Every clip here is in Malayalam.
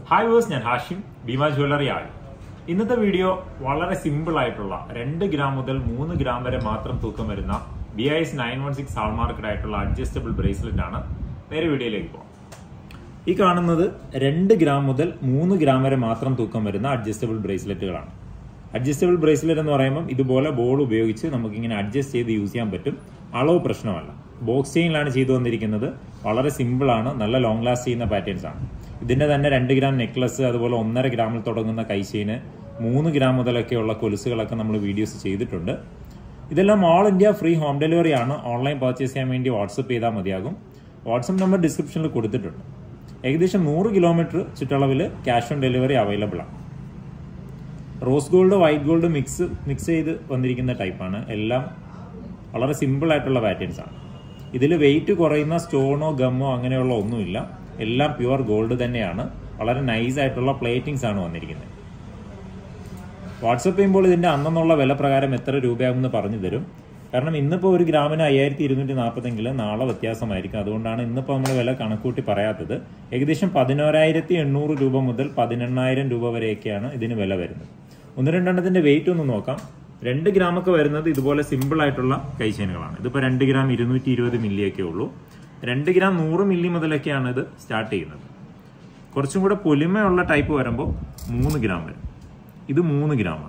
ഹായ് വേഴ്സ് ഞാൻ ഹാഷിം ഭീമ ജ്വല്ലറി ആയി ഇന്നത്തെ വീഡിയോ വളരെ സിമ്പിൾ ആയിട്ടുള്ള രണ്ട് ഗ്രാം മുതൽ മൂന്ന് ഗ്രാം വരെ മാത്രം തൂക്കം വരുന്ന B I S nine one six hallmarked ആയിട്ടുള്ള അഡ്ജസ്റ്റബിൾ ബ്രേസ്ലെറ്റ് ആണ് നേരെ വീഡിയോയിലേക്ക് പോകാം ഈ കാണുന്നത് രണ്ട് ഗ്രാം മുതൽ മൂന്ന് ഗ്രാം വരെ മാത്രം തൂക്കം വരുന്ന അഡ്ജസ്റ്റബിൾ ബ്രേസ്ലെറ്റുകളാണ് അഡ്ജസ്റ്റബിൾ ബ്രേസ്ലെറ്റ് എന്ന് പറയുമ്പോൾ ഇതുപോലെ ബോൾ ഉപയോഗിച്ച് നമുക്കിങ്ങനെ അഡ്ജസ്റ്റ് ചെയ്ത് യൂസ് ചെയ്യാൻ പറ്റും അളവ് പ്രശ്നമല്ല ബോക്സ് ചെയിനിലാണ് ചെയ്തു വന്നിരിക്കുന്നത് വളരെ സിമ്പിൾ ആണ് നല്ല ലോങ് ലാസ്റ്റ് ചെയ്യുന്ന പാറ്റേൺസ് ആണ് ഇതിന്റെ തന്നെ രണ്ട് ഗ്രാം നെക്ലസ് അതുപോലെ ഒന്നര ഗ്രാമിൽ തുടങ്ങുന്ന കൈചെയിന് മൂന്ന് ഗ്രാം മുതലൊക്കെയുള്ള കൊലുസുകളൊക്കെ നമ്മൾ വീഡിയോസ് ചെയ്തിട്ടുണ്ട് ഇതെല്ലാം all India free home delivery ആണ് ഓൺലൈൻ പർച്ചേസ് ചെയ്യാൻ വേണ്ടി വാട്സപ്പ് ചെയ്താൽ മതിയാകും വാട്സപ്പ് നമ്പർ ഡിസ്ക്രിപ്ഷനിൽ കൊടുത്തിട്ടുണ്ട് ഏകദേശം നൂറ് കിലോമീറ്റർ ചുറ്റളവിൽ ക്യാഷ് ഓൺ ഡെലിവറി അവൈലബിൾ ആണ് rose gold white gold mix mix ചെയ്ത് വന്നിരിക്കുന്ന ടൈപ്പാണ് എല്ലാം വളരെ സിമ്പിൾ ആയിട്ടുള്ള പാറ്റേൺസ് ആണ് ഇതിൽ വെയിറ്റ് കുറയുന്ന സ്റ്റോണോ ഗമ്മോ അങ്ങനെയുള്ള ഒന്നുമില്ല എല്ലാം പ്യുവർ ഗോൾഡ് തന്നെയാണ് വളരെ നൈസ് ആയിട്ടുള്ള പ്ലേറ്റിംഗ്സ് ആണ് വന്നിരിക്കുന്നത് വാട്സപ്പ് ചെയ്യുമ്പോൾ ഇതിന്റെ അന്നെന്നുള്ള വില പ്രകാരം എത്ര രൂപയാകുമെന്ന് പറഞ്ഞു തരും കാരണം ഇന്നിപ്പോൾ ഒരു ഗ്രാമിന് അയ്യായിരത്തി ഇരുന്നൂറ്റി നാൽപ്പത്തെങ്കിൽ നാളെ വ്യത്യാസമായിരിക്കും അതുകൊണ്ടാണ് ഇന്നിപ്പോൾ നമ്മൾ വില കണക്കൂട്ടി പറയാത്തത് ഏകദേശം പതിനോരായിരത്തി എണ്ണൂറ് രൂപ മുതൽ പതിനെണ്ണായിരം രൂപ വരെയൊക്കെയാണ് ഇതിന് വില വരുന്നത് ഒന്ന് രണ്ടെണ്ണത്തിന്റെ വെയിറ്റ് ഒന്ന് നോക്കാം രണ്ട് ഗ്രാമൊക്കെ വരുന്നത് ഇതുപോലെ സിമ്പിൾ ആയിട്ടുള്ള കൈചെയിനുകളാണ് ഇതിപ്പോൾ രണ്ട് ഗ്രാം ഇരുന്നൂറ്റി ഇരുപത് മില്ലിയൊക്കെ ഉള്ളൂ രണ്ട് ഗ്രാം നൂറ് മില്ലി മുതലൊക്കെയാണ് ഇത് സ്റ്റാർട്ട് ചെയ്യുന്നത് കുറച്ചും കൂടെ പൊലിമയുള്ള ടൈപ്പ് വരുമ്പോൾ മൂന്ന് ഗ്രാം വരും ഇത് മൂന്ന് ഗ്രാമാണ്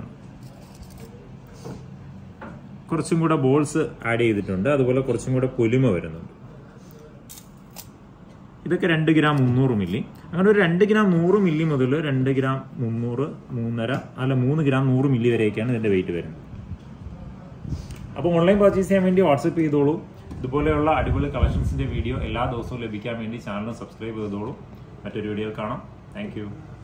കുറച്ചും കൂടെ ബോൾസ് ആഡ് ചെയ്തിട്ടുണ്ട് അതുപോലെ കുറച്ചും കൂടെ പൊലിമ വരുന്നുണ്ട് ഇതൊക്കെ രണ്ട് ഗ്രാം മുന്നൂറ് മില്ലി അങ്ങനെ ഒരു രണ്ട് ഗ്രാം നൂറ് മില്ലി മുതൽ രണ്ട് ഗ്രാം മുന്നൂറ് മൂന്നര അല്ല മൂന്ന് ഗ്രാം നൂറ് മില്ലി വരെയൊക്കെയാണ് ഇതിന്റെ വെയിറ്റ് വരുന്നത് അപ്പോൾ ഓൺലൈൻ പർച്ചേസ് ചെയ്യാൻ വേണ്ടി വാട്സപ്പ് ചെയ്തോളൂ ഇതുപോലെയുള്ള അടിപൊളി കളക്ഷൻസിന്റെ വീഡിയോ എല്ലാ ദിവസവും ലഭിക്കാൻ വേണ്ടി ചാനൽ സബ്സ്ക്രൈബ് ചെയ്തോളൂ മറ്റൊരു വീഡിയോ കാണാം താങ്ക്